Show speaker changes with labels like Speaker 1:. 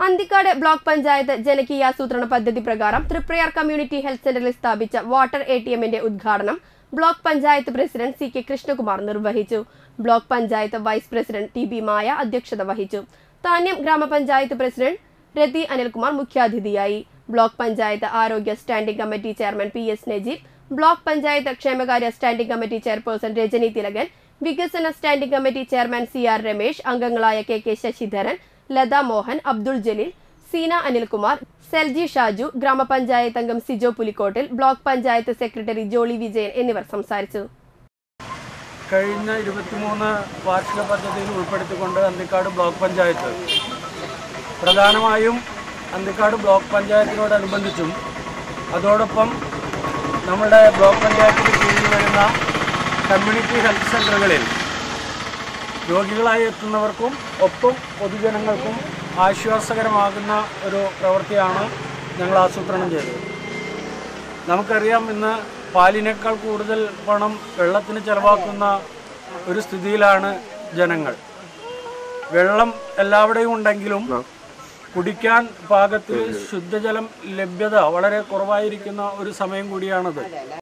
Speaker 1: Anthikad block panchayat ജനകീയാസൂത്രണ പദ്ധതി പ്രകാരം Triprayar community health സെന്ററിൽ സ്ഥാപിച്ച വാട്ടർ എ ടി എമ്മിന്റെ ഉദ്ഘാടനം block panchayat president C K Krishnakumar നിർവഹിച്ചു block panchayat vice president T B Maya അധ്യക്ഷത വഹിച്ചു താന്യം ഗ്രാമപഞ്ചായത്ത് പ്രസിഡന്റ് രതി അനിൽകുമാർ മുഖ്യാതിഥിയായി ബ്ലോക്ക് പഞ്ചായത്ത് ആരോഗ്യ standing committee chairman P S Najeeb block panchayat ക്ഷേമകാര്യ standing committee chairperson Rajani Thilakan വികസന standing committee chairman C R Ramesh അംഗങ്ങളായ കെ കെ ശശിധരൻ ലത മോഹൻ അബ്ദുൾ ജലീൽ സീന അനിൽകുമാർ സെൽജി ഷാജു ഗ്രാമപഞ്ചായത്ത് അംഗം സിജോ പുലിക്കോട്ടിൽ ബ്ലോക്ക് പഞ്ചായത്ത് സെക്രട്ടറി ജോളി വിജയൻ എന്നിവർ സംസാരിച്ചു
Speaker 2: കഴിഞ്ഞ ഇരുപത്തിമൂന്ന് വാർഷിക പദ്ധതിയിൽ ഉൾപ്പെടുത്തിക്കൊണ്ട് അന്തിക്കാട് ബ്ലോക്ക് പഞ്ചായത്ത് പ്രധാനമായും അന്തിക്കാട് ബ്ലോക്ക് പഞ്ചായത്തിനോടനുബന്ധിച്ചും അതോടൊപ്പം നമ്മുടെ ബ്ലോക്ക് പഞ്ചായത്തിന് കീഴിൽ വരുന്ന കമ്മ്യൂണിറ്റി ഹെൽത്ത് സെൻ്ററുകളിൽ രോഗികളായി എത്തുന്നവർക്കും ഒപ്പം പൊതുജനങ്ങൾക്കും ആശ്വാസകരമാകുന്ന ഒരു പ്രവൃത്തിയാണ് ഞങ്ങൾ ആസൂത്രണം ചെയ്തത് നമുക്കറിയാം ഇന്ന് പാലിനേക്കാൾ കൂടുതൽ പണം വെള്ളത്തിന് ചെലവാക്കുന്ന ഒരു സ്ഥിതിയിലാണ് ജനങ്ങൾ വെള്ളം എല്ലാവിടെയും ഉണ്ടെങ്കിലും കുടിക്കാൻ പാകത്തിൽ ശുദ്ധജലം ലഭ്യത വളരെ കുറവായിരിക്കുന്ന ഒരു സമയം കൂടിയാണത്